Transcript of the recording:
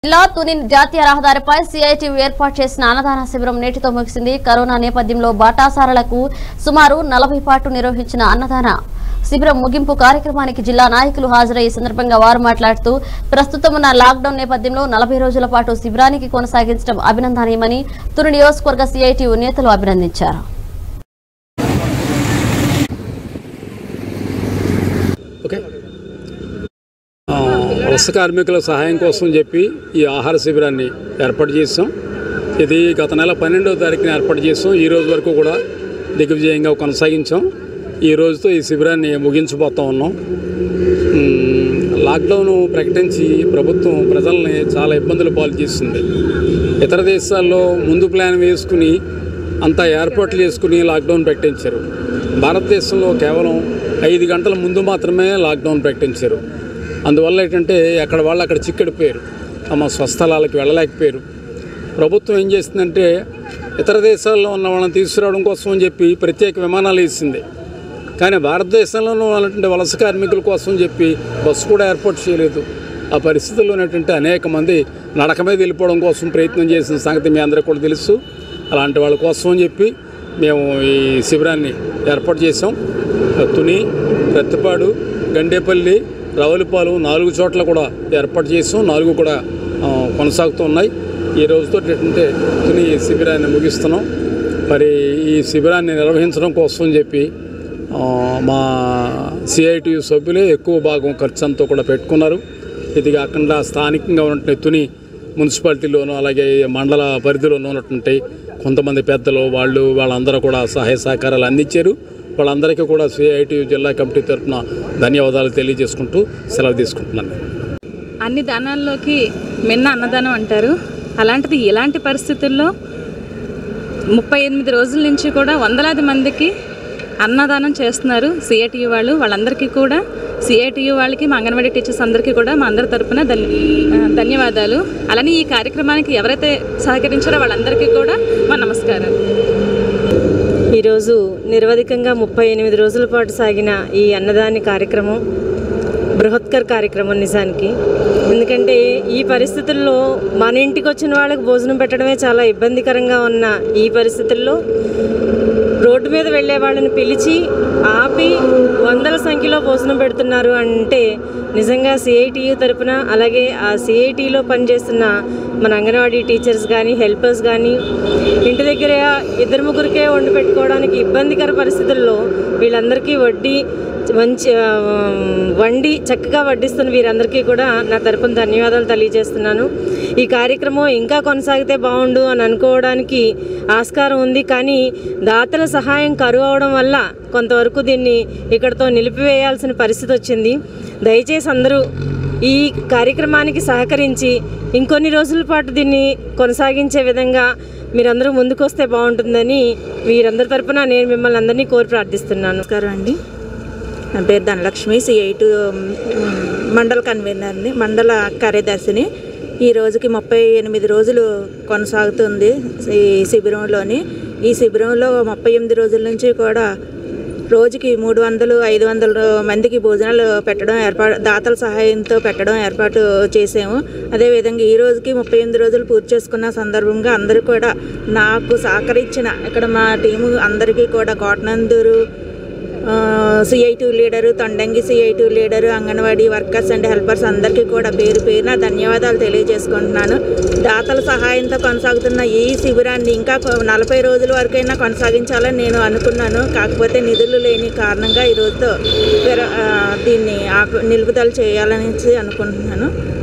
జిల్లా తుని జాతీయ రహదారిపై సిఐటి ఏర్పాటు చేసిన అన్నదాన శిబిరం నేటితో ముగిసింది కరోనా నేపథ్యంలో బాటాసారలకు సుమారు నలభై పాటు నిర్వహించిన అన్నదాన శిబిరం ముగింపు కార్యక్రమానికి జిల్లా నాయకులు హాజరై ఈ సందర్భంగా వారు మాట్లాడుతూ ప్రస్తుతం ఉన్న లాక్డౌన్ నేపథ్యంలో నలభై రోజుల పాటు శిబిరానికి కొనసాగించడం అభినందనీయమని తుని నియోజకవర్గ సిఐటి నేతలు అభినందించారు ఓకే ఆ, వలస కార్మికుల సహాయం కోసం చెప్పి ఈ ఆహార శిబిరాన్ని ఏర్పాటు చేసాం ఇది గత నెల పన్నెండవ తారీఖున ఏర్పాటు చేసాం ఈ రోజు వరకు కూడా దిగ్విజయంగా కొనసాగించాం ఈ రోజుతో ఈ శిబిరాన్ని ముగించబోతా ఉన్నాం మ్మ్, లాక్డౌన్ ప్రకటించి ప్రభుత్వం ప్రజల్ని చాలా ఇబ్బందులు పాలు చేస్తుంది ఇతర దేశాల్లో ముందు ప్లాన్ వేసుకుని అంతా ఏర్పాట్లు చేసుకుని లాక్డౌన్ ప్రకటించారు భారతదేశంలో కేవలం ఐదు గంటల ముందు మాత్రమే లాక్డౌన్ ప్రకటించారు అందువల్ల ఏంటంటే ఎక్కడ వాళ్ళు అక్కడ చిక్కడిపోయారు తమ స్వస్థలాలకు వెళ్ళలేకపోయారు ప్రభుత్వం ఏం చేసిందంటే ఇతర దేశాల్లో ఉన్న వాళ్ళని తీసుకురావడం కోసం అని చెప్పి ప్రత్యేక విమానాలు వేసింది కానీ భారతదేశంలోనూ ఉన్నటువంటి వలస కార్మికుల కోసం చెప్పి బస్సు కూడా ఏర్పాటు చేయలేదు ఆ పరిస్థితుల్లో ఉన్నటువంటి అనేక మంది నడక మీద వెళ్ళిపోవడం కోసం ప్రయత్నం చేసిన సంగతి మీ అందరికీ కూడా తెలుసు అలాంటి వాళ్ళ కోసం అని చెప్పి మేము ఈ శిబిరాన్ని ఏర్పాటు చేసాం తుని ప్రత్తిపాడు గండేపల్లి రావులపాలెం నాలుగు చోట్ల కూడా ఏర్పాటు చేసాం నాలుగు కూడా ఆ, కొనసాగుతూ ఉన్నాయి ఈ రోజుతో ఏంటంటే తుని శిబిరాన్ని ముగిస్తున్నాం మరి ఈ శిబిరాన్ని నిర్వహించడం కోసం అని చెప్పి ఆ, మా సిఐటియు సభ్యులే ఎక్కువ భాగం ఖర్చు అంతా కూడా పెట్టుకున్నారు ఇది కాకుండా స్థానికంగా ఉన్నటువంటి తుని మున్సిపాలిటీలోను అలాగే మండల పరిధిలోనూ ఉన్నటువంటి కొంతమంది పెద్దలు వాళ్ళు వాళ్ళందరూ కూడా సహాయ సహకారాలు అందించారు వాళ్ళందరికీ కూడా సిఐటియు జిల్లా కమిటీ తరఫున ధన్యవాదాలు తెలియజేసుకుంటూ సెలవు తీసుకుంటున్నాను అన్ని దానాల్లోకి మిన్న అన్నదానం అంటారు అలాంటిది ఇలాంటి పరిస్థితుల్లో ముప్పై ఎనిమిది రోజుల నుంచి కూడా వందలాది మందికి అన్నదానం చేస్తున్నారు సిఐటియు వాళ్ళు వాళ్ళందరికీ కూడా సిఐటియు వాళ్ళకి మా అంగన్వాడీ టీచర్స్ అందరికీ కూడా మా అందరి తరపున ధన్య ఆ, ధన్యవాదాలు అలానే ఈ కార్యక్రమానికి ఎవరైతే సహకరించారో వాళ్ళందరికీ కూడా మా నమస్కారాలు ఈరోజు నిరవధికంగా ముప్పై ఎనిమిది రోజుల పాటు సాగిన ఈ అన్నదాని కార్యక్రమం బృహత్కర్ కార్యక్రమం నిజానికి ఎందుకంటే ఈ పరిస్థితుల్లో మన ఇంటికి వచ్చిన వాళ్ళకి భోజనం పెట్టడమే చాలా ఇబ్బందికరంగా ఉన్న ఈ పరిస్థితుల్లో రోడ్డు మీద వెళ్ళే వాళ్ళని పిలిచి ఆపి వందల సంఖ్యలో భోజనం పెడుతున్నారు అంటే నిజంగా సిఐటియు తరపున అలాగే ఆ సిఐటిలో పనిచేస్తున్న మన అంగన్వాడీ టీచర్స్ కానీ హెల్పర్స్ కానీ ఇంటి దగ్గర ఇద్దరు ముగ్గురికే వండి పెట్టుకోవడానికి ఇబ్బందికర పరిస్థితుల్లో వీళ్ళందరికీ వడ్డీ మంచి ఆ, వండి చక్కగా వడ్డిస్తున్న వీరందరికీ కూడా నా తరపున ధన్యవాదాలు తెలియజేస్తున్నాను ఈ కార్యక్రమం ఇంకా కొనసాగితే బాగుండు అని అనుకోవడానికి ఆస్కారం ఉంది కానీ దాతల సహాయం కరువు అవడం వల్ల కొంతవరకు దీన్ని ఇక్కడతో నిలిపివేయాల్సిన పరిస్థితి వచ్చింది దయచేసి అందరూ ఈ కార్యక్రమానికి సహకరించి ఇంకొన్ని రోజుల పాటు దీన్ని కొనసాగించే విధంగా మీరందరూ ముందుకొస్తే బాగుంటుందని వీరందరి తరపున నేను మిమ్మల్ని అందరినీ కోరి ప్రార్థిస్తున్నాను నమస్కారం అండి నా పేరు ధనలక్ష్మి సిఐటు మండల కన్వీనర్ని మండల కార్యదర్శిని ఈ రోజుకి ముప్పై ఎనిమిది రోజులు కొనసాగుతుంది ఈ శిబిరంలోని ఈ శిబిరంలో ముప్పై ఎనిమిది రోజుల నుంచి కూడా రోజుకి మూడు వందలు ఐదు వందల మందికి భోజనాలు పెట్టడం ఏర్పాటు దాతల సహాయంతో పెట్టడం ఏర్పాటు చేసాము అదేవిధంగా ఈ రోజుకి ముప్పై ఎనిమిది రోజులు పూర్తి చేసుకున్న సందర్భంగా అందరూ కూడా నాకు సహకరించిన ఇక్కడ మా టీము అందరికీ కూడా Kotanandur CI to leader Tondangi CI to leader anganwadi workers and helpers అందరికీ కూడా పేరు పేరున ధన్యవాదాలు తెలియజేసుకుంటున్నాను దాతల సహాయంతో కొనసాగుతున్న ఈ శిబిరాన్ని ఇంకా కొ- నలభై రోజుల వరకైనా కొనసాగించాలని నేను అనుకున్నాను కాకపోతే నిధులు లేని కారణంగా ఈ రోజుతో విర- ఆ, దీన్ని ఆపు నిలుపుదల చేయాలని అనుకుంటున్నాను